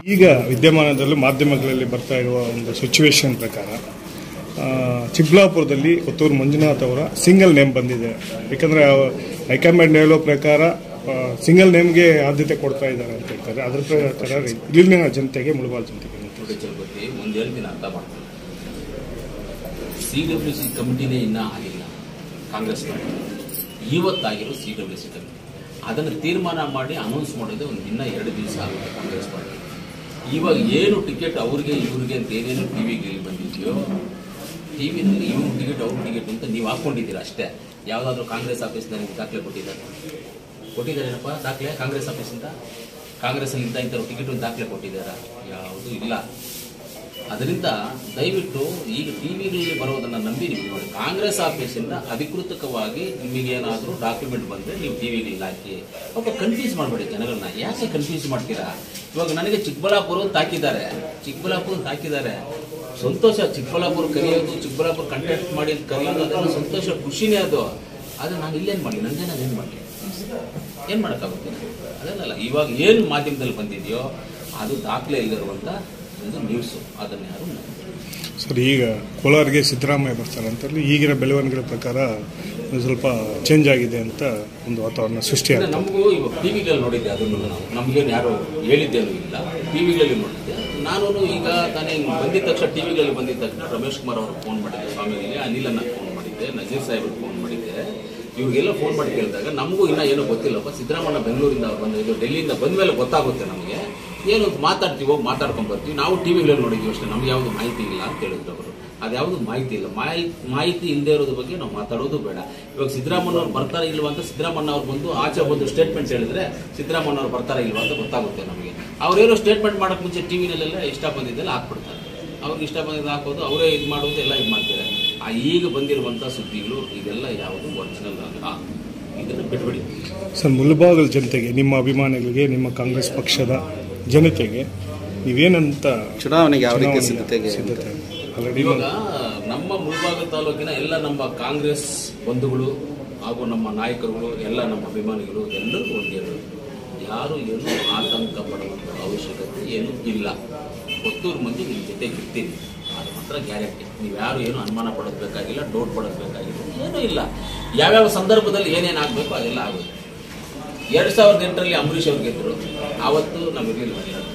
ಈಗ ವಿದ್ಯಮಾನದಲ್ಲಿ ಮಾಧ್ಯಮಗಳಲ್ಲಿ ಬರ್ತಾ ಇರುವ ಒಂದು ಸಿಚುವೇಶನ್ ಪ್ರಕಾರ ಆ, ಚಿಕ್ಕಬಳ್ಳಾಪುರದಲ್ಲಿ ಕೊತ್ತೂರು ಮಂಜುನಾಥ್ ಅವರ ಸಿಂಗಲ್ ನೇಮ್ ಬಂದಿದೆ ಯಾಕಂದ್ರೆ ಅವ- ಹೈಕಮಾಂಡ್ ಹೇಳೋ ಪ್ರಕಾರ ಸಿಂಗಲ್ ನೇಮ್ಗೆ ಆದ್ಯತೆ ಕೊಡ್ತಾ ಇದ್ದಾರೆ ಅಂತ ಹೇಳ್ತಾರೆ ಅದ್ರ ಪ್ರಕಾರ ಇಲ್ಲಿನ ಜನತೆಗೆ ಮುಳುಬಾಲ್ ಜನತೆಗೆ ಅಂತ. ನೋಡಿ ಚಲಪತಿ ಒಂದು ಹೇಳ್ತೀನಿ ಅರ್ಥ ಮಾಡ್ತೀನಿ ಸಿ ಡಬ್ಲ್ಯೂ ಸಿ ಕಮಿಟಿನೇ ಇನ್ನೂ ಆಗಿಲ್ಲ ಕಾಂಗ್ರೆಸ್ ಪಾರ್ಟಿ ಇವತ್ತಾಗಿರೋ ಸಿ ಡಬ್ಲ್ಯೂ ಸಿ ಕಮಿಟಿ ಅದನ್ನು ತೀರ್ಮಾನ ಮಾಡಿ ಅನೌನ್ಸ್ ಮಾಡೋದೇ ಒಂದು ಇನ್ನೂ ಎರಡು ದಿವಸ ಆಗುತ್ತೆ ಕಾಂಗ್ರೆಸ್ ಪಾರ್ಟಿ ಇವಾಗ ಏನು ಟಿಕೆಟ್ ಅವ್ರಿಗೆ ಇವ್ರಿಗೆ ಅಂತ ಏನೇನು ಟಿ ವಿಗೆ ಬಂದಿದೆಯೋ ಟಿ ವಿನಲ್ಲಿ ಇವ್ರ ಟಿಕೆಟ್ ಅವ್ರ ಟಿಕೆಟ್ ಅಂತ ನೀವು ಹಾಕ್ಕೊಂಡಿದ್ದೀರಾ ಅಷ್ಟೇ ಯಾವುದಾದ್ರೂ ಕಾಂಗ್ರೆಸ್ ಆಫೀಸ್ನಲ್ಲಿ ದಾಖಲೆ ಕೊಟ್ಟಿದ್ದಾರೆ ಕೊಟ್ಟಿದ್ದಾರೇನಪ್ಪ ದಾಖಲೆ ಕಾಂಗ್ರೆಸ್ ಆಫೀಸಿಂದ ಕಾಂಗ್ರೆಸ್ಸಲ್ಲಿ ಇಂಥ ಇಂಥ ಟಿಕೆಟ್ ದಾಖಲೆ ಕೊಟ್ಟಿದ್ದಾರಾ ಯಾವುದೂ ಇಲ್ಲ ಅದರಿಂದ ದಯವಿಟ್ಟು ಈಗ ಟಿವಿಗಳಲ್ಲಿ ಬರೋದನ್ನ ನಂಬಿ ನೀವು ನೋಡಿ ಕಾಂಗ್ರೆಸ್ ಆಫೀಸಿಂದ ಅಧಿಕೃತವಾಗಿ ನಿಮಗೇನಾದರೂ ಡಾಕ್ಯುಮೆಂಟ್ ಬಂದರೆ ನೀವು ಟಿವಿಗಳಲ್ಲಿ ಹಾಕಿ ಪಾಪ ಕನ್ಫ್ಯೂಸ್ ಮಾಡಬೇಡಿ ಜನಗಳನ್ನ ಯಾಕೆ ಕನ್ಫ್ಯೂಸ್ ಮಾಡ್ತೀರಾ ಇವಾಗ ನನಗೆ ಚಿಕ್ಕಬಳ್ಳಾಪುರ ಅಂತ ಹಾಕಿದ್ದಾರೆ ಚಿಕ್ಕಬಳ್ಳಾಪುರ ಅಂತ ಹಾಕಿದ್ದಾರೆ ಸಂತೋಷ ಚಿಕ್ಕಬಳ್ಳಾಪುರ ಕರೆಯೋದು ಚಿಕ್ಕಬಳ್ಳಾಪುರ ಕಂಟ್ಯಾಕ್ಟ್ ಮಾಡಿ ಅಂತ ಕರೆಯೋದು ಅದೆಲ್ಲ ಸಂತೋಷ ಖುಷಿನೇ ಅದು ಆದರೆ ನಾನು ಇಲ್ಲೇನು ಮಾಡಲಿ ನನಗೆ ನಾನು ಏನು ಮಾಡಲಿ ಏನು ಮಾಡೋಕ್ಕಾಗುತ್ತೆ ಅದನ್ನಲ್ಲ ಇವಾಗ ಏನು ಮಾಧ್ಯಮದಲ್ಲಿ ಬಂದಿದೆಯೋ ಅದು ದಾಖಲೆ ಇಲ್ಲಿರುವಂಥ ಒಂದು ನ್ಯೂಸು ಅದನ್ನು ಯಾರು ನಂಬಬೇಡಿ. ಸರ್ ಈಗ ಕೋಲಾರ್ಗೆ ಸಿದ್ದರಾಮಯ್ಯ ಬರ್ತಾರೆ ಅಂತ ಹೇಳಿ ಈಗಿನ ಬೆಳವಣಿಗೆ ಪ್ರಕಾರ ಒಂದು ಸ್ವಲ್ಪ ಚೇಂಜ್ ಆಗಿದೆ ಅಂತ ಒಂದು ವಾತಾವರಣ ಇನ್ನು ಸೃಷ್ಟಿಯಾಗುತ್ತೆ ನಮಗೂ ಇವಾಗ ಟಿವಿಗಳಲ್ಲಿ ನೋಡಿದ್ದೆ ಅದನ್ನು ನಾವು ನಮಗೇನು ಯಾರು ಹೇಳಿದ್ದೇನೂ ಇಲ್ಲ ಟಿವಿಗಳಲ್ಲಿ ನೋಡಿದ್ದೆ ನಾನು ಈಗ ತಾನೇ ಹಿಂಗ್ ಬಂದಿದ್ದ ತಕ್ಷಣ ಟಿವಿಗಳಲ್ಲಿ ಬಂದಿದ್ದ ತಕ್ಷಣ ರಮೇಶ್ ಕುಮಾರ್ ಅವ್ರಿಗೆ ಫೋನ್ ಮಾಡಿದ್ದೆ ಸ್ವಾಮಿಗಳಿಗೆ ಅನಿಲನ್ನ ಫೋನ್ ಮಾಡಿದ್ದೆ ನಜೀರ್ ಸಾಹೇಬ್ರಿಗೆ ಫೋನ್ ಮಾಡಿದ್ದೆ ಇವ್ರಿಗೆಲ್ಲ ಫೋನ್ ಮಾಡಿ ಕೇಳಿದಾಗ ನಮಗೂ ಇನ್ನೂ ಏನೋ ಗೊತ್ತಿಲ್ಲಪ್ಪ ಸಿದ್ದರಾಮಯ್ಯ ಬೆಂಗಳೂರಿಂದ ಬಂದ ಇದು ಡೆಲ್ಲಿಯಿಂದ ಬಂದ ಮೇಲೆ ಗೊತ್ತಾಗುತ್ತೆ ನಮಗೆ ಏನು ಮಾತಾಡ್ತೀವಿ ಹೋಗಿ ಮಾತಾಡ್ಕೊಂಡ್ ಬರ್ತೀವಿ ನಾವು ಟಿವಿಗಳಲ್ಲಿ ನೋಡಿದ್ವಿ ಅಷ್ಟೇ ನಮ್ಗೆ ಯಾವುದು ಮಾಹಿತಿ ಇಲ್ಲ ಅಂತ ಹೇಳಿದ್ರು ಅವರು ಅದ್ಯಾವುದು ಮಾಹಿತಿ ಇಲ್ಲ ಮಾಹಿತಿ ಮಾಹಿತಿ ಇಲ್ಲದೆ ಇರೋದ್ರ ಬಗ್ಗೆ ನಾವು ಮಾತಾಡೋದು ಬೇಡ ಇವಾಗ ಸಿದ್ದರಾಮಯ್ಯ ಅವ್ರು ಬರ್ತಾರೆ ಇಲ್ವಾ ಅಂತ ಸಿದ್ದರಾಮಯ್ಯ ಅವ್ರು ಬಂದು ಆಚೆ ಬಂದು ಸ್ಟೇಟ್ಮೆಂಟ್ ಹೇಳಿದ್ರೆ ಸಿದ್ದರಾಮಯ್ಯ ಅವ್ರು ಬರ್ತಾರೆ ಇಲ್ವಾ ಅಂತ ಗೊತ್ತಾಗುತ್ತೆ ನಮಗೆ ಅವ್ರೇನೋ ಸ್ಟೇಟ್ಮೆಂಟ್ ಮಾಡಕ್ ಮುಂಚೆ ಟಿವಿನಲ್ಲೆಲ್ಲ ಇಷ್ಟ ಬಂದಿದ್ದೆಲ್ಲ ಹಾಕ್ಬಿಡ್ತಾರೆ ಅವ್ರಿಗೆ ಇಷ್ಟ ಬಂದಿದ್ದು ಹಾಕೋದು ಅವರೇ ಇದು ಮಾಡೋದು ಎಲ್ಲ ಇದು ಮಾಡ್ತಾರೆ ಆ ಈಗ ಬಂದಿರುವಂಥ ಸುದ್ದಿಗಳು ಇದೆಲ್ಲ ಯಾವುದು ಒರಿಜಿನಲ್ ಅಲ್ಲ ಇದನ್ನು ಬಿಟ್ಬಿಡಿ ಸರ್ ಮುಳಬಾಗಲ್ ಜನತೆಗೆ ನಿಮ್ಮ ಅಭಿಮಾನಿಗಳಿಗೆ ನಿಮ್ಮ ಕಾಂಗ್ರೆಸ್ ಪಕ್ಷದ ಜನತೆಗೆ ನೀವೇನಂತ ಚುನಾವಣೆಗೆ ಯಾವ ರೀತಿ ಚುನಾವಣೆಗೆ ಸಿದ್ಧತೆಗೆ ಸಿದ್ಧತೆ ಆಲ್ರೆಡಿ ಇವಾಗ ನಮ್ಮ ಮುಳಬಾಗ ತಾಲೂಕಿನ ಎಲ್ಲ ನಮ್ಮ ಕಾಂಗ್ರೆಸ್ ಬಂಧುಗಳು ಹಾಗೂ ನಮ್ಮ ನಾಯಕರುಗಳು ಎಲ್ಲ ನಮ್ಮ ಅಭಿಮಾನಿಗಳು ಎಲ್ಲರೂ ಒಂದೇ ಹೇಳೋದು. ಯಾರು ಏನು ಆತಂಕ ಪಡುವಂಥ ಅವಶ್ಯಕತೆ ಏನು ಇಲ್ಲ ಕೊತ್ತೂರು ಮಂದಿ ನಿಮ್ಮ ಜೊತೆಗೆ ಇರ್ತೀನಿ ಅದು ಮಾತ್ರ ಗ್ಯಾರಂಟಿ ನೀವು ಯಾರು ಏನು ಅನುಮಾನ ಪಡೋದು ಬೇಕಾಗಿಲ್ಲ ಡೌಟ್ ಪಡೋದು ಬೇಕಾಗಿಲ್ಲ ಏನೂ ಇಲ್ಲ ಯಾವ್ಯಾವ ಸಂದರ್ಭದಲ್ಲಿ ಏನೇನು ಆಗಬೇಕು ಅದೆಲ್ಲ ಆಗುತ್ತೆ ಎರಡು ಸಾವಿರದ ಎಂಟರಲ್ಲಿ ಅಂಬರೀಷ್ ಅವ್ರು ಗೆದ್ದರು ಆವತ್ತು ನಾವು ಇರಲಿಲ್ಲ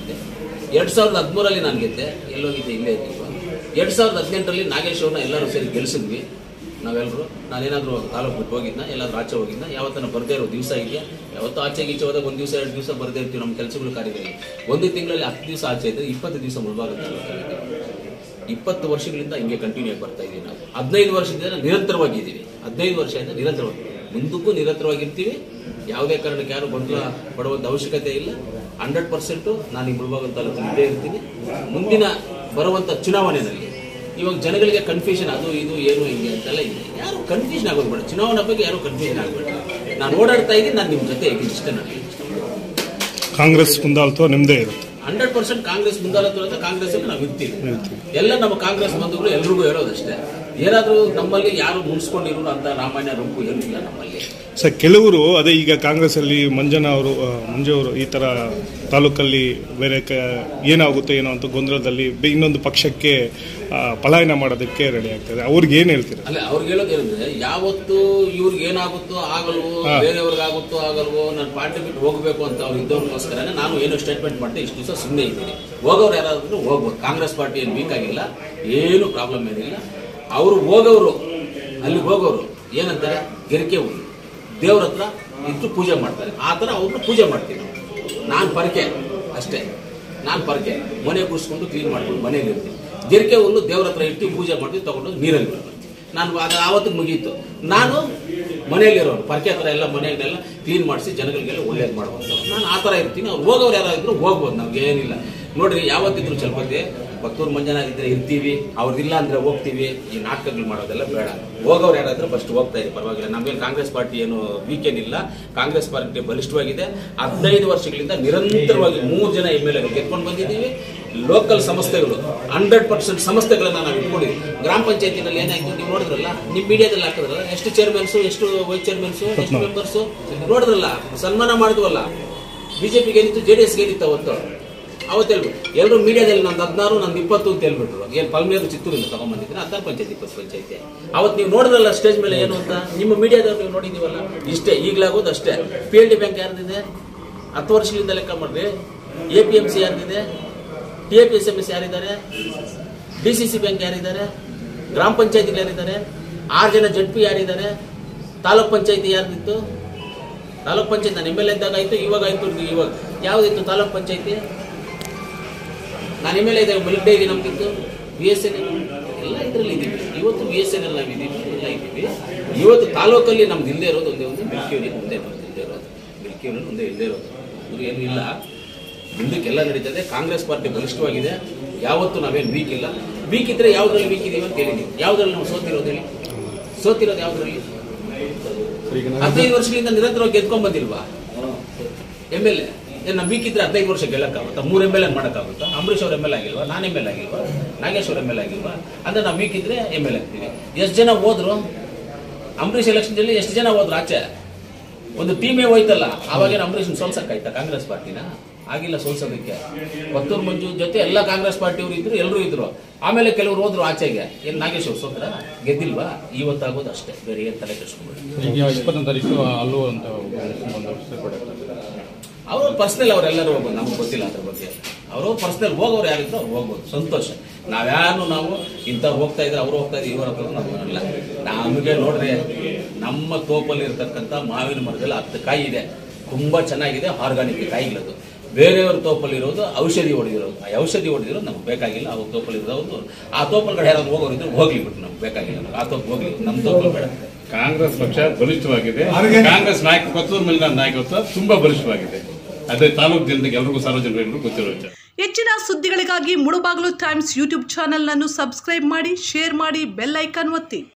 ಎರಡು ಸಾವಿರದ ಹದಿಮೂರಲ್ಲಿ ನಾನು ಗೆದ್ದೆ ಎಲ್ಲೋಗಿದ್ದೆ ಇಲ್ಲೇ ಇದ್ದೀವಿ ಎರಡು ಸಾವಿರದ ಹದಿನೆಂಟರಲ್ಲಿ ನಾಗೇಶ್ ಅವ್ರನ್ನ ಎಲ್ಲರೂ ಸೇರಿ ಗೆಲ್ಸಿದ್ವಿ ನಾವೆಲ್ಲರೂ ನಾನೇನಾದರೂ ತಾಲೂಕು ಬಿಟ್ಟು ಹೋಗಿದ್ನ ಎಲ್ಲಾದ್ರೂ ಆಚೆ ಹೋಗಿದ್ನ ಯಾವತ್ತನ ಬರದೇ ಇರೋ ದಿವಸ ಇದೆಯಾ ಯಾವತ್ತೂ ಆಚೆ ಗೀಚೆ ಹೋದಾಗ ಒಂದು ದಿವಸ ಎರಡು ದಿವಸ ಬರದೇ ಇರ್ತೀವಿ ನಮ್ಮ ಕೆಲಸಗಳು ಕಾರ್ಯದಲ್ಲಿ ಒಂದು ತಿಂಗಳಲ್ಲಿ ಹತ್ತು ದಿವಸ ಆಚೆ ಇದ್ದರೆ ಇಪ್ಪತ್ತು ದಿವಸ ಮುಳುಬಾಗ ಇಪ್ಪತ್ತು ವರ್ಷಗಳಿಂದ ಹಿಂಗೆ ಕಂಟಿನ್ಯೂ ಆಗಿ ಬರ್ತಾ ಇದೀವಿ ನಾವು ಹದಿನೈದು ವರ್ಷದಿಂದ ನಿರಂತರವಾಗಿದ್ದೀವಿ ಹದಿನೈದು ವರ್ಷದಿಂದ ನಿರಂತರವಾಗಿ ಮುಂದಕ್ಕೂ ನಿರಂತರವಾಗಿರ್ತೀವಿ ಯಾವುದೇ ಕಾರಣಕ್ಕೆ ಯಾರು ಗೊಂದಲ ಪಡುವಂಥ ಅವಶ್ಯಕತೆ ಇಲ್ಲ ಹಂಡ್ರೆಡ್ ಪರ್ಸೆಂಟು ನಾನು ಈ ಮುಳಬಾಗಲ್ ತಾಲೂಕಿನ ಇದ್ದೇ ಇರ್ತೀನಿ ಮುಂದಿನ ಬರುವಂಥ ಚುನಾವಣೆಯಲ್ಲಿ ಇವಾಗ ಜನಗಳಿಗೆ ಕನ್ಫ್ಯೂಷನ್ ಅದು ಇದು ಏನು ಹಿಂಗೆ ಅಂತೆಲ್ಲ ಇದೆ ಯಾರು ಕನ್ಫ್ಯೂಷನ್ ಆಗೋದು ಬೇಡ ಚುನಾವಣೆ ಬಗ್ಗೆ ಯಾರು ಕನ್ಫ್ಯೂಷನ್ ಆಗಬೇಡ ನಾನು ಓಡಾಡ್ತಾ ಇದ್ದೀನಿ ನಾನು ನಿಮ್ಮ ಜೊತೆ ಇದ್ದೀನಿ ಇಷ್ಟೇ ನನಗೆ ಕಾಂಗ್ರೆಸ್ ಮುಂದಾಳ್ತು ನಿಮ್ಮದೇ ಇರುತ್ತೆ ಹಂಡ್ರೆಡ್ ಪರ್ಸೆಂಟ್ ಕಾಂಗ್ರೆಸ್ ಮುಂದಾಳತ್ವ ಅಂತ ಕಾಂಗ್ರೆಸ್ ಅಲ್ಲಿ ನಾವು ಇರ್ತೀವಿ ಎಲ್ಲ ನಮ್ಮ ಕಾಂಗ್ರೆಸ್ ಬಂಧುಗಳು ಎಲ್ರಿಗೂ ಹೇಳೋದಷ್ಟೇ ಏನಾದ್ರೂ ನಮ್ಮಲ್ಲಿ ಯಾರು ಮುನ್ಸ್ಕೊಂಡಿರೋ ಅಂತ ರಾಮಾಯಣ ರುಂಪು ಏನೂ ಇಲ್ಲ ನಮ್ಮಲ್ಲಿ ಸರ್ ಕೆಲವರು ಅದೇ ಈಗ ಕಾಂಗ್ರೆಸ್ ಅಲ್ಲಿ ಮಂಜನ ಅವರು ಆ, ಮಂಜು ಅವರು ಈ ತರ ತಾಲೂಕಲ್ಲಿ ಬೇರೆ ಕ ಏನಾಗುತ್ತೋ ಏನೋ ಅಂತ ಗೊಂದಲದಲ್ಲಿ ಬೆ- ಇನ್ನೊಂದು ಪಕ್ಷಕ್ಕೆ ಆ, ಪಲಾಯನ ಮಾಡೋದಕ್ಕೆ ರೆಡಿ ಆಗ್ತದೆ ಅವ್ರಿಗೆ ಏನ್ ಹೇಳ್ತೀರಾ ಅಲ್ಲ ಅವ್ರಿಗೆ ಹೇಳೋದು ಏನಂದ್ರೆ ಯಾವತ್ತು ಇವ್ರಿಗೆ ಏನಾಗುತ್ತೋ ಆಗಲ್ವೋ ಹಾ. ಬೇರೆಯವ್ರಿಗೆ ಆಗುತ್ತೋ ಆಗಲ್ವೋ ನಾನು ಪಾರ್ಟಿ ಬಿಟ್ಟು ಹೋಗ್ಬೇಕು ಅಂತ ಅವ್ರು ಇದ್ದವ್ರಿಗೋಸ್ಕರ ನಾನು ಏನೋ ಸ್ಟೇಟ್ಮೆಂಟ್ ಮಾಡ್ದೆ ಇಷ್ಟು ದಿವಸ ಸುಮ್ಮನೆ ಇದ್ದೀನಿ ಹೋಗೋರು ಯಾರಾದ್ರೂ ಹೋಗ್ಬೋದು ಕಾಂಗ್ರೆಸ್ ಪಾರ್ಟಿ ಏನು ವೀಕ್ ಆಗಿಲ್ಲ ಏನು ಪ್ರಾಬ್ಲಮ್ ಏನಿಲ್ಲ ಅವರು ಹೋಗೋರು ಅಲ್ಲಿಗೆ ಹೋಗೋರು ಏನಂತಾರೆ ಗೆರಕೆ ಹೋಗಿ ದೇವ್ರ ಹತ್ರ ಇಟ್ಟು ಪೂಜೆ ಮಾಡ್ತಾರೆ ಆ ಥರ ಅವ್ರನ್ನ ಪೂಜೆ ಮಾಡ್ತೀನಿ ನಾವು ನಾನು ಪರಕೆ ಅಷ್ಟೇ ನಾನು ಪರಕೆ ಮನೆ ಕೂರಿಸ್ಕೊಂಡು ಕ್ಲೀನ್ ಮಾಡ್ಕೊಂಡು ಮನೇಲಿ ಇರ್ತೀನಿ ಗೆರಕೆ ಹುಲ್ಲು ದೇವ್ರ ಹತ್ರ ಇಟ್ಟು ಪೂಜೆ ಮಾಡ್ತೀವಿ ತಗೊಂಡು ನೀರಲ್ಲಿ ಬಿಡ್ತೀನಿ ನಾನು ಅದು ಆವತ್ತಿಗೆ ಮುಗೀತು ನಾನು ಮನೆಯಲ್ಲಿರೋರು ಪರ್ಕೆ ಹತ್ರ ಎಲ್ಲ ಮನೆಯಲ್ಲೆಲ್ಲ ಕ್ಲೀನ್ ಮಾಡಿಸಿ ಜನಗಳಿಗೆಲ್ಲ ಒಳ್ಳೇದು ಮಾಡುವಂಥವ್ರು ನಾನು ಆ ಥರ ಇರ್ತೀನಿ ಅವ್ರು ಹೋಗೋರು ಯಾರಾದ್ರು ಹೋಗ್ಬೋದು ನಮ್ಗೆ ಏನಿಲ್ಲ ನೋಡ್ರಿ ಯಾವತ್ತಿದ್ರು ಚಲಪತಿ ಭಕ್ತೂರು ಮಂಜನ ಇದ್ರೆ ಇರ್ತೀವಿ ಅವ್ರದಿಲ್ಲ ಅಂದ್ರೆ ಹೋಗ್ತೀವಿ ಈ ನಾಟಕಗಳು ಮಾಡೋದೆಲ್ಲ ಬೇಡ ಹೋಗೋರು ಯಾರಾದ್ರೂ ಫಸ್ಟ್ ಹೋಗ್ತಾ ಇರಿ ಪರವಾಗಿಲ್ಲ ನಮ್ಗೇನು ಕಾಂಗ್ರೆಸ್ ಪಾರ್ಟಿ ಏನು ವೀಕೆಂಡ್ ಇಲ್ಲ ಕಾಂಗ್ರೆಸ್ ಪಾರ್ಟಿ ಬಲಿಷ್ಠವಾಗಿದೆ ಹದಿನೈದು ವರ್ಷಗಳಿಂದ ನಿರಂತರವಾಗಿ ಮೂರು ಜನ ಎಮ್ ಎಲ್ ಎ ಗೆದ್ಕೊಂಡು ಬಂದಿದ್ದೀವಿ ಲೋಕಲ್ ಸಂಸ್ಥೆಗಳು ಹಂಡ್ರೆಡ್ ಪರ್ಸೆಂಟ್ ಸಂಸ್ಥೆಗಳನ್ನ ನಾವು ಇಟ್ಕೊಂಡಿದ್ವಿ ಗ್ರಾಮ ಪಂಚಾಯತಿನಲ್ಲಿ ಏನಾಯ್ತು ನೀವು ನೋಡಿದ್ರಲ್ಲ ನಿಮ್ಮ ಮೀಡಿಯಾದಲ್ಲಿ ಹಾಕಿದ್ರಲ್ಲ ಎಷ್ಟು ಚೇರ್ಮನ್ಸು ಎಷ್ಟು ವೈಸ್ ಚೇರ್ಮನ್ಸು ಎಷ್ಟು ಮೆಂಬರ್ಸು ನೋಡಿದ್ರಲ್ಲ ಸನ್ಮಾನ ಮಾಡಿದ್ವಲ್ಲ ಬಿಜೆಪಿಗೆ ಏನಿತ್ತು ಜೆ ಡಿ ಎಸ್ಗೆ ಏನಿತ್ತು ಅವತ್ತು ಅವತ್ತು ಹೇಳ್ಬಿಟ್ಟು ಎಲ್ಲರೂ ಮೀಡಿಯಾದಲ್ಲಿ ನಂದು ಹದಿನಾರು ನಂದು ಇಪ್ಪತ್ತು ಅಂತ ಹೇಳ್ಬಿಟ್ರು ಏನು ಪಲ್ಮೇರು ಚಿತ್ತೂರಿಂದ ತಗೊಂಡ್ಬಂದಿದ್ದೀನಿ ಹತ್ತಾರು ಪಂಚಾಯತ್ ಇಪ್ಪತ್ತು ಪಂಚಾಯತಿ ಅವತ್ತು ನೀವು ನೋಡಿದ್ರಲ್ಲ ಸ್ಟೇಜ್ ಮೇಲೆ ಏನು ಅಂತ ನಿಮ್ಮ ಮೀಡಿಯಾದವ್ರು ನೀವು ನೋಡಿದೀವಲ್ಲ ಇಷ್ಟೇ ಈಗಲಾಗೋದು ಅಷ್ಟೇ ಪಿ ಎಲ್ ಡಿ ಬ್ಯಾಂಕ್ ಯಾರ್ದಿದೆ ಹತ್ತು ವರ್ಷಗಳಿಂದ ಲೆಕ್ಕ ಮಾಡ್ರಿ ಎ ಪಿ ಎಂ ಸಿ ಯಾರ್ದಿದೆ T A P S M S ಯಾರಿದ್ದಾರೆ ಡಿ ಸಿ ಸಿ ಬ್ಯಾಂಕ್ ಯಾರಿದ್ದಾರೆ ಗ್ರಾಮ ಪಂಚಾಯತಿಗಳು ಯಾರಿದ್ದಾರೆ ಆರು ಜನ ಜಡ್ ಪಿ ಯಾರಿದ್ದಾರೆ ತಾಲೂಕ್ ಪಂಚಾಯತಿ ಯಾರ್ದಿತ್ತು ತಾಲೂಕ್ ಪಂಚಾಯತ್ ನಾನು ಎಮ್ ಎಲ್ ಇದ್ದಾಗ ಆಯ್ತು ಇವಾಗ ಆಯ್ತು ಇವಾಗ ಯಾವ್ದಿತ್ತು ತಾಲೂಕ್ ಪಂಚಾಯತಿ ನಾನು ಎಮ್ ಎಲ್ ಇದ್ದಾಗ ಮಿಲ್ಕ್ ಡೈರಿ ನಮ್ದಿತ್ತು ಬಿ ಎಸ್ ಎನ್ ಎಲ್ಲ ಇದರಲ್ಲಿ ಇದ್ದೀವಿ ಇವತ್ತು ಬಿ ಎಸ್ ಎನ್ ಎಲ್ ನಾವಿದ್ದೀವಿ ಎಲ್ಲ ಇದ್ದೀವಿ ಇವತ್ತು ತಾಲೂಕಲ್ಲಿ ನಮ್ದು ಇಲ್ಲದೆ ಇರೋದು ಒಂದೇ ಒಂದು ಮಿಲ್ಕ್ ಯೂನಿಟ್ ಒಂದೇ ನಮ್ದು ಇಲ್ಲದೆ ಇರೋದು ಮಿಲ್ಕ್ ಯೂನಿಟ್ ಒಂದೇ ಇಲ್ಲದೆ ಇರೋದು ಇದು ಏನು ಇಲ್ಲ ಮುಂದಕ್ಕೆಲ್ಲ ನಡೀತದೆ ಕಾಂಗ್ರೆಸ್ ಪಾರ್ಟಿ ಬಲಿಷ್ಠವಾಗಿದೆ ಯಾವತ್ತೂ ನಾವೇನು ವೀಕ್ ಇಲ್ಲ ವೀಕ್ ಇದ್ರೆ ಯಾವ್ದ್ರಲ್ಲಿ ವೀಕ್ ಇದೀವಿ ಅಂತ ಹೇಳಿದೀವಿ ಯಾವ್ದ್ರಲ್ಲಿ ನಾವು ಸೋತಿರೋದು ಹೇಳಿ ಸೋತಿರೋದು ಯಾವ್ದ್ರಲ್ಲಿ ಹದಿನೈದು ವರ್ಷಗಳಿಂದ ನಿರಂತರವಾಗಿ ಗೆದ್ಕೊಂಡ್ ಬಂದಿಲ್ವಾ ಎಮ್ ಎಲ್ ಎ ನಮ್ಮ ವೀಕ್ ಇದ್ರೆ ಹದಿನೈದು ವರ್ಷ ಗೆಲ್ಲಕ್ಕಾಗುತ್ತಾ ಮೂರು ಎಮ್ ಎಲ್ ಎನ್ ಮಾಡೋಕ್ಕಾಗುತ್ತಾ ಅಂಬರೀಶ್ ಅವ್ರ ಎಮ್ ಎಲ್ ಆಗಿಲ್ವಾ ನಾನು ಎಮ್ ಎಲ್ ಆಗಿಲ್ವಾ ನಾಗೇಶ್ ಅವ್ರ ಎಮ್ ಎಲ್ ಆಗಿಲ್ವಾ ಅಂದ್ರೆ ನಾವು ವೀಕ್ ಇದ್ರೆ ಎಮ್ ಎಲ್ ಆಗ್ತೀವಿ ಎಷ್ಟು ಜನ ಹೋದ್ರು ಅಂಬರೀಶ್ ಎಲೆಕ್ಷನ್ದಲ್ಲಿ ಎಷ್ಟು ಜನ ಹೋದ್ರು ಆಚೆ ಒಂದು ಟೀಮೇ ಹೋಯ್ತಲ್ಲ ಅವಾಗೇನು ಅಂಬರೀಷ್ ಸೋಲ್ಸಕ್ಕಾಯ್ತಾ ಕಾಂಗ್ರೆಸ್ ಪಾರ್ಟಿನ ಆಗಿಲ್ಲ ಸೋಲ್ಸೋದಕ್ಕೆ ಕೊತ್ತೂರು ಮಂಜು ಜೊತೆ ಎಲ್ಲ ಕಾಂಗ್ರೆಸ್ ಪಾರ್ಟಿಯವರು ಇದ್ರು ಎಲ್ಲರೂ ಇದ್ರು ಆಮೇಲೆ ಕೆಲವರು ಹೋದ್ರು ಆಚೆಗೆ ಏನ್ ನಾಗೇಶ್ ಅವ್ರು ಸೋತ್ರ ಗೆದ್ದಿಲ್ವಾ ಇವತ್ತಾಗೋದು ಅಷ್ಟೇ ಬೇರೆ ಏನ್ ತಲೆ ಕೆಡಿಸ್ಕೊಂಡು ಈಗ ಇಪ್ಪತ್ತೊಂದು ತಾರೀಕು ಅಲ್ಲೂ ಅಂತ ಒಂದು ಕೊಡುತ್ತೆ ಅವರು ಪರ್ಸನಲ್ ಅವರೆಲ್ಲರೂ ಹೋಗ್ಬೋದು ನಮ್ಗೆ ಗೊತ್ತಿಲ್ಲ ಅದ್ರ ಬಗ್ಗೆ ಅವರು ಪರ್ಸನಲ್ ಹೋಗೋರು ಯಾರಿದ್ರು ಅವ್ರು ಹೋಗ್ಬೋದು ಸಂತೋಷ ನಾವ್ಯಾರು ನಾವು ಇಂಥವ್ರು ಹೋಗ್ತಾ ಇದ್ರೆ ಅವ್ರು ಹೋಗ್ತಾ ಇದ್ರೆ ಇವ್ರ ಹತ್ರ ನಾವು ಅಲ್ಲ ನಮಗೆ ನೋಡ್ರಿ ನಮ್ಮ ತೋಪಲ್ಲಿ ಇರ್ತಕ್ಕಂಥ ಮಾವಿನ ಮರದಲ್ಲಿ ಹತ್ತು ಕಾಯಿ ಇದೆ ತುಂಬಾ ಚೆನ್ನಾಗಿದೆ ಆರ್ಗಾನಿಕ್ ಕಾಯಿಗಳದು ಬೇರೆಯವ್ರ ತೋಪಲ್ಲಿ ಇರೋದು ಔಷಧಿ ಹೊಡೆದಿರೋದು ಆ ಔಷಧಿ ಹೊಡೆದಿರೋದು ನಮ್ಗೆ ಬೇಕಾಗಿಲ್ಲ ಅವ್ರ ತೋಪಲ್ಲಿ ಇರೋದು ಆ ತೋಪಲ್ ಕಡೆ ಯಾರಾದ್ರು ಹೋಗೋರು ಇದ್ರೆ ಹೋಗ್ಲಿ ಬಿಟ್ಟು ನಮ್ಗೆ ಬೇಕಾಗಿಲ್ಲ ಆ ತೋಪ್ ಹೋಗ್ಲಿ ನಮ್ಮ ತೋಪಲ್ ಬೇಡ ಕಾಂಗ್ರೆಸ್ ಪಕ್ಷ ಬಲಿಷ್ಠವಾಗಿದೆ ಕಾಂಗ್ರೆಸ್ ನಾಯಕ ಕೊತ್ತೂರು ಮೇಲಿನ ನಾಯಕತ್ವ ತುಂಬಾ ಬಲಿಷ್ಠವಾಗಿದೆ ಅದೇ ತಾಲೂಕು ಜನತೆಗೆ ಎಲ್ರಿಗೂ ಸಾರ್ವಜನಿಕರಿಗೂ ಗೊತ್ತಿರೋ ವಿಚಾರ ಹೆಚ್ಚಿನ ಸುದ್ದಿಗಳಿಗಾಗಿ ಮುಳುಬಾಗಿಲು ಟೈಮ್ಸ್ ಯೂಟ್ಯೂಬ್ ಚಾನೆಲ್ನನ್ನು ಸಬ್ಸ್ಕ್ರೈಬ್ ಮಾಡಿ ಶೇರ್ ಮಾಡಿ ಬೆಲ್ ಐಕಾನ್ ಒತ್ತಿ